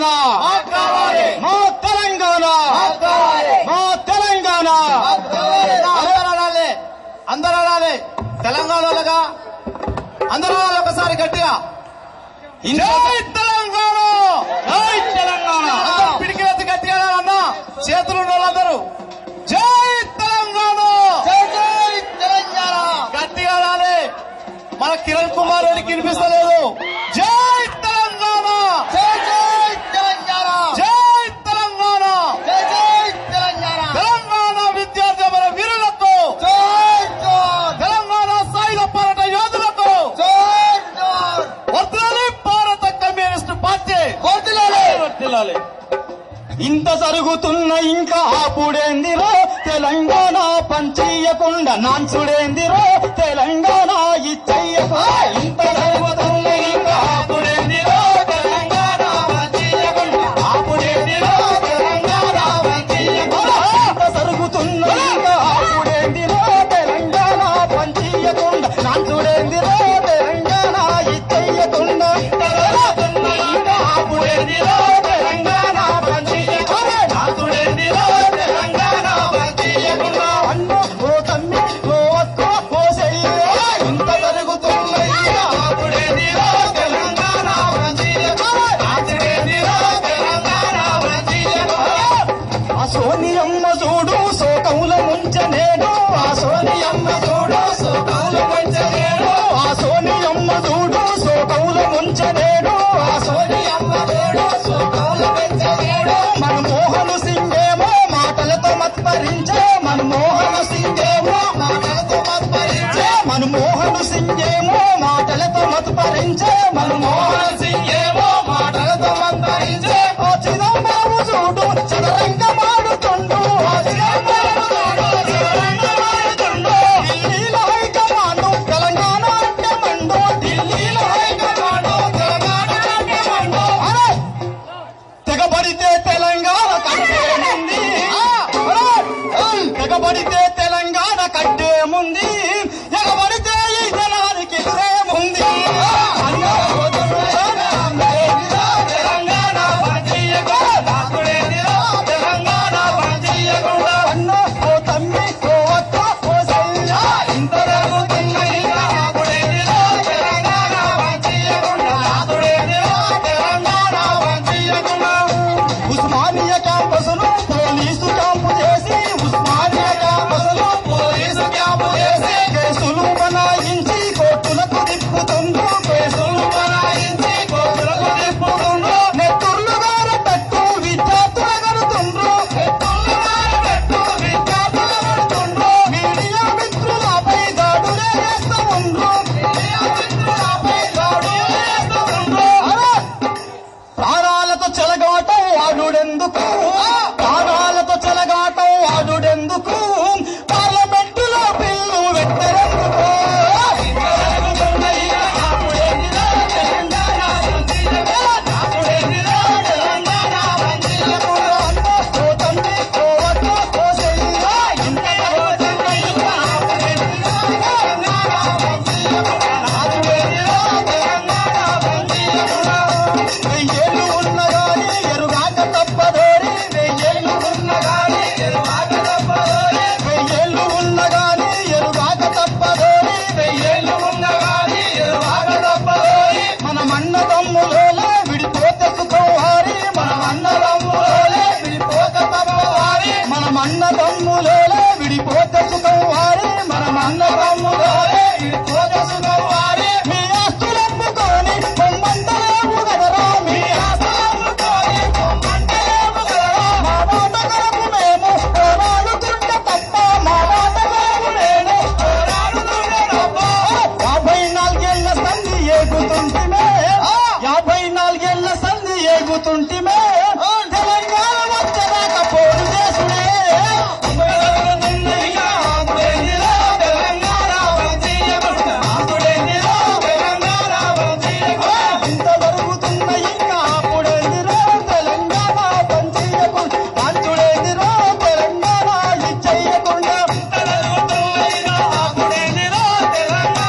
తెలంగాణ మాకు కావాలి మా తెలంగాణ మాకు కావాలి మా తెలంగాణ మాకు కావాలి అందరూ అనాలి అందరూ అనాలి తెలంగాణ వాళ్ళగా అందరూ అనాలి ఒకసారి గట్టిగా జై తెలంగాణ జై తెలంగాణ అందరూ పిడికిలెత్తి గట్టిగా అనాలి అన్న చేతులు ఉన్న వాళ్ళందరూ జై తెలంగాణ జై జై తెలంగాణ గట్టిగా అనాలి మన కిరణ్ కుమార్ రెడ్డికి వినిపిస్తలేదు జై తెలంగాణ జై జై తెలంగాణ జై తెలంగాణ జై జై తెలంగాణ తెలంగాణ విద్యార్థి మన వీరులకు జై తెలంగాణ సాయుధ పోరాట యోధులకు జై వర్ధిల్లాలి భారత కమ్యూనిస్ట్ పార్టీ వర్ధిల్లాలి వర్ధిల్లాలి ఇంత జరుగుతున్న ఇంకా ఆపుడేందిరో తెలంగాణ పంచయ్యకుండా నాన్సుడేందిరో తెలంగాణ ఇచ్చయ్యకుండా ఇంత జరుగుతున్న ఇంకా ఆపుడేందిరో తెలంగాణ పంచయ్యకుండా ఆపుడేందిరో తెలంగాణ పంచయ్యకుండా ఇంత జరుగుతున్న ఇంకా ఆపుడేందిరో తెలంగాణ పంచయ్యకుండా నాన్సుడేందిరో తెలంగాణ ఇచ్చయ్యకుండా ఇంత జరుగుతున్న ఇంకా ఆపుడేందిరో తెలంగాణ పంచయ్యకుండా నాన్సుడేందిరో తెలంగాణ పంచయ్యకుండా అన్నో ఓ తమ్మి ఓ అక్క ఓ చెయ్యి ఇంత జరుగుతున్న ఇంకా ఆపుడేందిరో తెలంగాణ పంచయ్యకుండా నాన్సుడేందిరో తెలంగాణ పంచయ్యకుండా ఆ సోనియమ్మ చూడు సోకముల ముంచనేడు ఆ సోనియమ్మ చూడు సోకముల ముంచనేడు ఆ సోనియమ్మ చూడు సోకముల ముంచనేడు ఆ సోనియమ్మ చూడు సోకముల ముంచనేడు మన మోహను సింగేమో మాటలతో మత్పరించే మన మోహను సింగేమో మాటలతో మత్పరించే మన మోహను సింగేమో మాటలతో మత్పరించే మన మోహన్ సింగేమో మాటలతో మత్పరించే ఆ చిదంబరము చూడు చదరంగ మాడుతుండు ఆ చిదంబరము చూడు చదరంగ మాడుతుండు ఢిల్లీలో హైకమాండు తెలంగాణ అంటే మండు ఢిల్లీలో హైకమాండు తెలంగాణ అంటే మండు అరే తెగబడితే తెలంగాణ కట్టేముంది తెగబడితే తెలంగాణ కట్టేముంది ఎగబడితే ఈ జనానికి ఏముంది తెలంగాణ తెలంగాణ అన్న ఓ తమ్మి ఓ అక్క ఓ చెల్ల ఇంత జరుగుతున్న ఇంకా ఆపుడేదిరో తెలంగాణ పంచయ్యకుండా ఆపుడేదిరో తెలంగాణ పంచయ్యకుండా ఉస్మానియా క్యాంపస్ను పోలీసు క్యాంపు చేసి ఉస్మానియా క్యాంపస్ను పోలీసు క్యాంపు చేసి కేసులు బనాయించి కోర్టులకు తిప్పుతుండ్రు కేసులు బనాయించి కోర్టులకు తిప్పుతుండ్రు నెత్తుర్లు గారబెట్టు విద్యార్థుల గడుతుండ్రు నెత్తుర్లు గారబెట్టు విద్యార్థుల గడుతుండ్రు మీడియా మిత్రులపై దాడులే చేస్తూ ఉండ్రు మీడియా మిత్రులపై దాడులే చేస్తూ ఉండ్రు అరే ప్రాణాలతో చెలగాటం ఆడుడెందుకు ప్రాణాలతో చెలగాటం ఆడుడెందుకు పార్లమెంటులో బిల్లు పెట్టరెందుకు వెయ్యేళ్ళు ఉన్నగాని ఎరుగాక తప్పదోరి వెయ్యేళ్ళు ఉన్నగాని ఎరుగాక తప్పదోరి వెయ్యేళ్ళు ఉన్నగాని ఎరుగాక తప్పదోరి వెయ్యేళ్ళు ఉన్నగాని ఎరుగాక తప్పదోరి మన మన్న తమ్ములోలే విడిపోతే సుఖవారి మన మన్న తమ్ములోలే విడిపోతే తప్పవారి మన మన్న తమ్ములోలే విడిపోతే సుఖవారి మన మన్న తమ్ములోలే విడిపోతే సుఖవారి మీ ఆస్తులమ్ముకొని పొమ్మంటలేము కదరా మీ ఆస్తులమ్ముకొని పొమ్మంటలేము కదరా మా మాట కొరకు మేము పోరాడుతుంటే తప్ప మా మాట కొరకు మేము పోరాడుతుంటే తప్ప యాభై నాలుగేళ్ల సంధి ఏగుతుంటిమే యాభై నాలుగేళ్ల సంధి ఏగుతుంటిమే తెలంగాణ వచ్చేదాకా పోరు చేసుడే తెలంగాణ ఇంత జరుగుతున్న ఇంకా అప్పుడేదిరో తెలంగాణ పంచేయకుండా పంచుడేదిరో తెలంగాణ ఇచ్చేయకుండా ఇంత జరుగుతున్న ఇంకా అప్పుడేదిరో తెలంగాణ